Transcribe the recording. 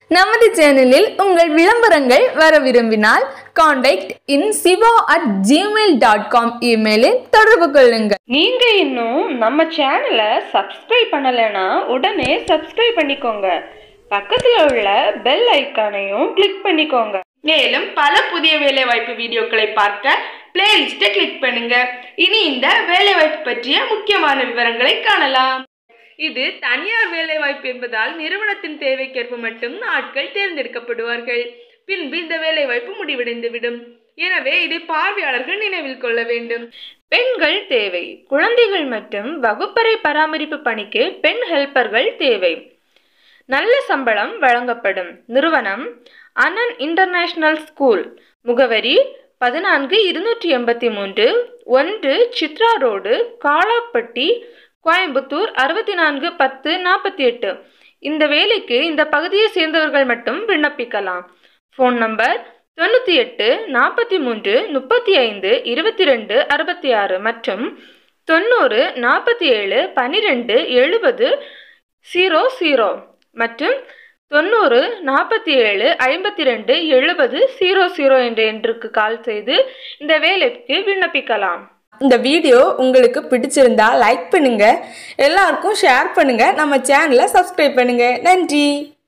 நமது சேனலில் உங்கள் விளம்பரங்கள் வர விரும்பினால் contact in Siva at Gmail dot com இமெயிலில் தொடர்பு கொள்ளுங்கள் நீங்க இன்னும் நம்ம சேனலை சப்ஸ்கிரைப் பண்ணலைன்னா உடனே சப்ஸ்கிரைப் பண்ணிக்கோங்க பக்கத்துல உள்ள பெல் ஐக்கானையும் கிளிக் பண்ணிக்கோங்க மேலும் பல புதிய வேலைவாய்ப்பு வீடியோக்களை பார்க்க பிளேலிஸ்ட்டை கிளிக் பண்ணுங்க இனி இந்த வேலைவாய்ப்பு பற்றிய முக்கியமான விவரங்களை காணலாம் இது தனியார் வேலைவாய்ப்பு என்பதால் நிறுவனத்தின் தேவைக்கேற்ப மட்டும் ஆட்கள் தேர்ந்தெடுக்கப்படுவார்கள் பின்பு இந்த வேலைவாய்ப்பு முடிவடைந்துவிடும் எனவே இதை பார்வையாளர்கள் நினைவில் கொள்ள வேண்டும் பெண்கள் தேவை குழந்தைகள் மற்றும் வகுப்பறை பராமரிப்பு பணிக்கு பெண் ஹெல்ப்பர்கள் தேவை நல்ல சம்பளம் வழங்கப்படும் நிறுவனம் அனன் இன்டர்நேஷனல் ஸ்கூல் முகவரி பதினான்கு இருநூற்றி எண்பத்தி மூன்று ஒன்று சித்ரா ரோடு காலாப்பட்டி கோயம்புத்தூர் அறுபத்தி நான்கு பத்து நாற்பத்தி எட்டு இந்த வேலைக்கு இந்த பகுதியை சேர்ந்தவர்கள் மட்டும் விண்ணப்பிக்கலாம் ஃபோன் நம்பர் தொண்ணூற்றி எட்டு நாற்பத்தி மூன்று முப்பத்தி ஐந்து இருபத்தி ரெண்டு அறுபத்தி ஆறு மற்றும் தொண்ணூறு நாற்பத்தி ஏழு பன்னிரெண்டு எழுபது ஜீரோ ஜீரோ மற்றும் தொண்ணூறு நாற்பத்தி ஏழு ஐம்பத்தி ரெண்டு எழுபது ஜீரோ ஜீரோ என்ற எண்ணுக்கு கால் செய்து இந்த வேலைக்கு விண்ணப்பிக்கலாம் இந்த வீடியோ உங்களுக்கு பிடிச்சிருந்தா லைக் பண்ணுங்க எல்லாருக்கும் ஷேர் பண்ணுங்க நம்ம சேனலை சப்ஸ்கிரைப் பண்ணுங்க நன்றி